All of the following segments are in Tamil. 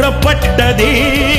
புறப்பட்டதே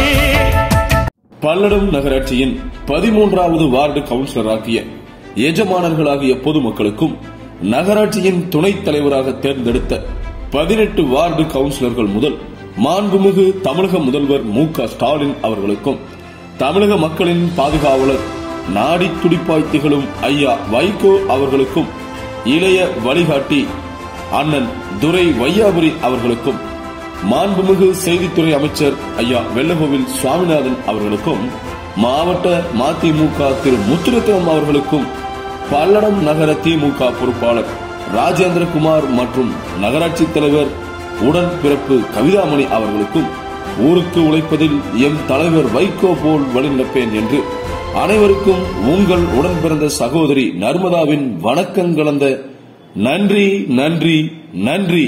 பல்லடம் நகராட்சியின் பதிமூன்றாவது வார்டு கவுன்சிலராகிய எஜமானர்களாகிய பொதுமக்களுக்கும் நகராட்சியின் துணைத் தலைவராக தேர்ந்தெடுத்த பதினெட்டு வார்டு கவுன்சிலர்கள் முதல் மாண்புமிகு தமிழக முதல்வர் மு க ஸ்டாலின் அவர்களுக்கும் தமிழக மக்களின் பாதுகாவலர் நாடி துடிப்பாய் திகழும் ஐயா வைகோ அவர்களுக்கும் இளைய வழிகாட்டி அண்ணன் துரை வையாபுரி அவர்களுக்கும் மாண்புமிகு செய்தித்துறை அமைச்சர் ஐயா வெள்ளகோவில் சுவாமிநாதன் அவர்களுக்கும் மாவட்ட மதிமுக திரு முத்துரத்னம் அவர்களுக்கும் பல்லடம் நகர திமுக பொறுப்பாளர் ராஜேந்திரகுமார் மற்றும் நகராட்சி தலைவர் உடன் பிறப்பு கவிதாமணி அவர்களுக்கும் ஊருக்கு உழைப்பதில் எம் தலைவர் வைகோ போல் வழிநடப்பேன் என்று அனைவருக்கும் உங்கள் உடன் பிறந்த சகோதரி நர்மதாவின் வணக்கம் கலந்த நன்றி நன்றி நன்றி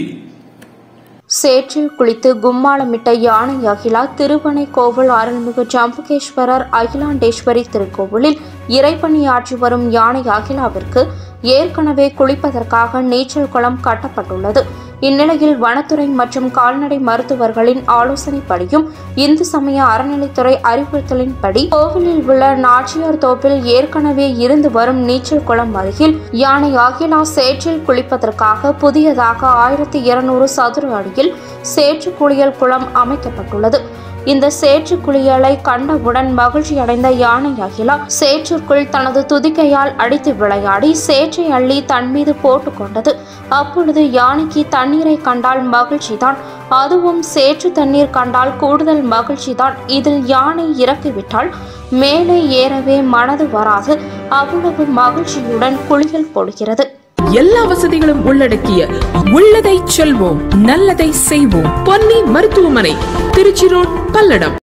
சேற்றில் குளித்து கும்மாளமிட்ட யானை அகிலா திருவனை கோவில் அருள்மிகு ஜம்புகேஸ்வரர் அகிலாண்டேஸ்வரி திருக்கோவிலில் இறைப்பணியாற்றி வரும் யானை அகிலாவிற்கு ஏற்கனவே குளிப்பதற்காக நீச்சல் குளம் கட்டப்பட்டுள்ளது இந்நிலையில் வனத்துறை மற்றும் கால்நடை மருத்துவர்களின் ஆலோசனைப்படியும் இந்து சமய அறநிலைத்துறை அறிவுறுத்தலின்படி கோவிலில் உள்ள நாச்சியார் தோப்பில் ஏற்கனவே இருந்து வரும் நீச்சல் குளம் அருகில் யானை அகிலா சேற்றில் குளிப்பதற்காக புதியதாக ஆயிரத்தி இருநூறு சதுர அடியில் சேற்று குளியல் குளம் அமைக்கப்பட்டுள்ளது இந்த சேற்று குளியலை கண்டவுடன் மகிழ்ச்சி அடைந்த யானை அகிலா சேற்றுக்குள் தனது துதிக்கையால் அடித்து விளையாடி சேற்றை அள்ளி தன் மீது போட்டுக் கொண்டது அப்பொழுது யானைக்கு தண்ணீரை கண்டால் மகிழ்ச்சிதான் அதுவும் சேற்று தண்ணீர் கண்டால் கூடுதல் மகிழ்ச்சிதான் இதில் யானை இறக்கிவிட்டால் மேலே ஏறவே மனது வராது அவ்வளவு மகிழ்ச்சியுடன் குளியல் போடுகிறது எல்லா வசதிகளும் உள்ளடக்கிய உள்ளதை செல்வோம் நல்லதை செய்வோம் பொன்னி மருத்துவமனை திருச்சி ரோட் பல்லடம்